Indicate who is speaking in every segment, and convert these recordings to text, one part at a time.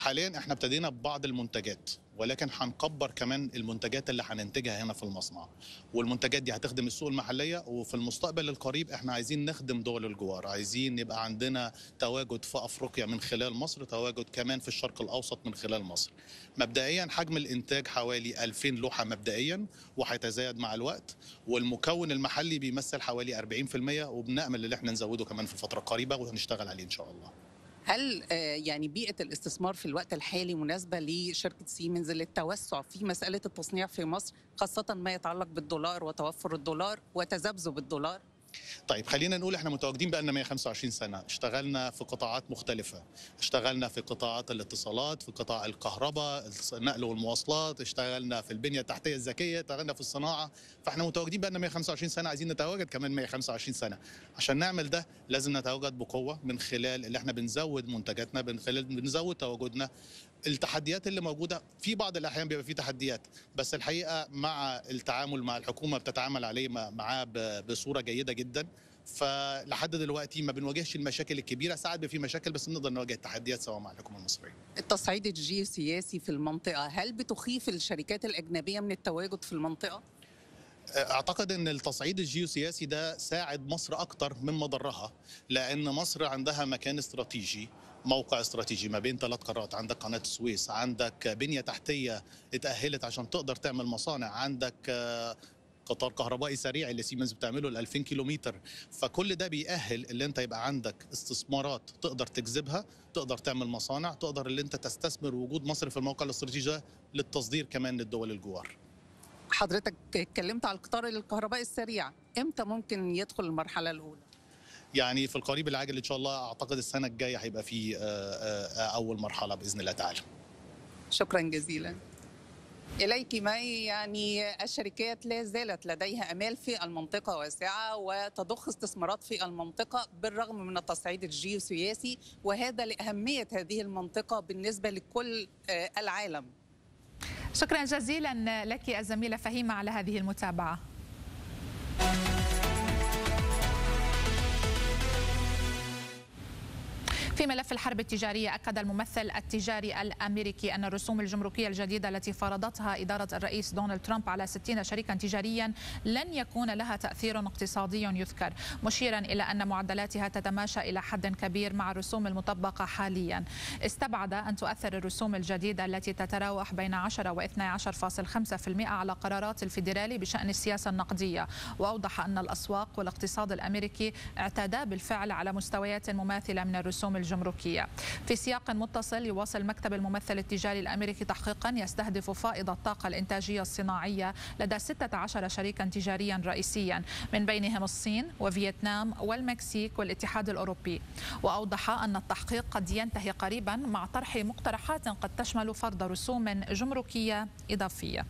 Speaker 1: حاليا احنا ابتدينا ببعض المنتجات ولكن هنكبر كمان المنتجات اللي هننتجها هنا في المصنع والمنتجات دي هتخدم السوق المحليه وفي المستقبل القريب احنا عايزين نخدم دول الجوار عايزين يبقى عندنا تواجد في افريقيا من خلال مصر تواجد كمان في الشرق الاوسط من خلال مصر مبدئيا حجم الانتاج حوالي 2000 لوحه مبدئيا وهيتزايد مع الوقت والمكون المحلي بيمثل حوالي 40% وبنامل ان احنا نزوده كمان في الفتره القريبه وهنشتغل عليه ان شاء الله
Speaker 2: هل آه، يعني بيئة الاستثمار في الوقت الحالي مناسبة لشركة سيمنز للتوسع في مسألة التصنيع في مصر خاصة ما يتعلق بالدولار وتوفر الدولار وتذبذب الدولار؟
Speaker 1: طيب خلينا نقول احنا متواجدين بقالنا 125 سنه اشتغلنا في قطاعات مختلفه اشتغلنا في قطاعات الاتصالات في قطاع الكهرباء النقل والمواصلات اشتغلنا في البنيه التحتيه الذكيه اشتغلنا في الصناعه فاحنا متواجدين بقالنا 125 سنه عايزين نتواجد كمان 125 سنه عشان نعمل ده لازم نتواجد بقوه من خلال اللي احنا بنزود منتجاتنا من خلال بنزود تواجدنا التحديات اللي موجوده في بعض الاحيان بيبقى في تحديات بس الحقيقه مع التعامل مع الحكومه بتتعامل عليه معاه بصوره جيده جدا فلحد دلوقتي ما بنواجهش المشاكل الكبيره ساعات بيبقى في مشاكل بس بنقدر نواجه التحديات سوا مع الحكومه المصريه
Speaker 2: التصعيد الجيوسياسي في المنطقه هل بتخيف الشركات الاجنبيه من التواجد في المنطقه
Speaker 1: اعتقد ان التصعيد الجيوسياسي ده ساعد مصر اكتر مما ضرها لان مصر عندها مكان استراتيجي موقع استراتيجي ما بين ثلاث قارات عندك قناه السويس عندك بنيه تحتيه اتاهلت عشان تقدر تعمل مصانع عندك قطار كهربائي سريع اللي سيمنز بتعمله ل 2000 كيلومتر فكل ده بيأهل اللي انت يبقى عندك استثمارات تقدر تجذبها تقدر تعمل مصانع تقدر اللي انت تستثمر وجود مصر في الموقع الاستراتيجي ده للتصدير كمان للدول الجوار
Speaker 2: حضرتك اتكلمت على القطار الكهربائي السريع امتى ممكن يدخل المرحله الاولى
Speaker 1: يعني في القريب العاجل ان شاء الله اعتقد السنه الجايه هيبقى في اول مرحله باذن الله تعالى
Speaker 2: شكرا جزيلا إليك ماي يعني الشركات لا زالت لديها أمال في المنطقة واسعة وتضخ استثمارات في المنطقة بالرغم من التصعيد الجيوسياسي وهذا لأهمية هذه المنطقة بالنسبة لكل العالم
Speaker 3: شكرا جزيلا لك الزميلة فهيمة على هذه المتابعة في ملف الحرب التجارية أكد الممثل التجاري الأمريكي أن الرسوم الجمركية الجديدة التي فرضتها إدارة الرئيس دونالد ترامب على 60 شريكا تجاريا لن يكون لها تأثير اقتصادي يذكر مشيرا إلى أن معدلاتها تتماشى إلى حد كبير مع الرسوم المطبقة حاليا استبعد أن تؤثر الرسوم الجديدة التي تتراوح بين 10 و 12.5% على قرارات الفيدرالي بشأن السياسة النقدية وأوضح أن الأسواق والاقتصاد الأمريكي اعتادا بالفعل على مستويات مماثلة من الرسوم الجمركية الجمركية في سياق متصل يواصل مكتب الممثل التجاري الأمريكي تحقيقا يستهدف فائض الطاقة الإنتاجية الصناعية لدى 16 شريكا تجاريا رئيسيا من بينهم الصين وفيتنام والمكسيك والاتحاد الأوروبي وأوضح أن التحقيق قد ينتهي قريبا مع طرح مقترحات قد تشمل فرض رسوم جمركية إضافية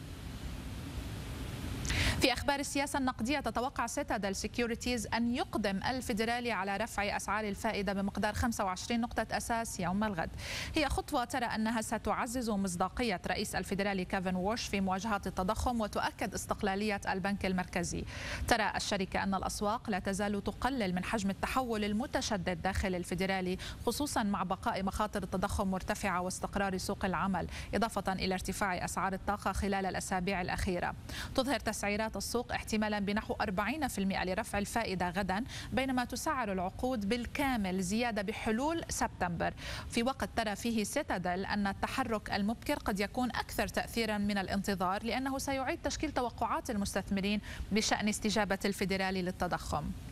Speaker 3: في أخبار السياسة النقدية تتوقع سيتادل سيكيورتيز أن يقدم الفيدرالي على رفع أسعار الفائدة بمقدار 25 نقطة أساس يوم الغد هي خطوة ترى أنها ستعزز مصداقية رئيس الفيدرالي كيفن ووش في مواجهة التضخم وتؤكد استقلالية البنك المركزي ترى الشركة أن الأسواق لا تزال تقلل من حجم التحول المتشدد داخل الفيدرالي خصوصا مع بقاء مخاطر التضخم مرتفعة واستقرار سوق العمل إضافة إلى ارتفاع أسعار الطاقة خلال الأسابيع الأخيرة تظهر تسعيرات السوق احتمالا بنحو 40% لرفع الفائدة غدا بينما تسعر العقود بالكامل زيادة بحلول سبتمبر في وقت ترى فيه سيتادل أن التحرك المبكر قد يكون أكثر تأثيرا من الانتظار لأنه سيعيد تشكيل توقعات المستثمرين بشأن استجابة الفيدرالي للتضخم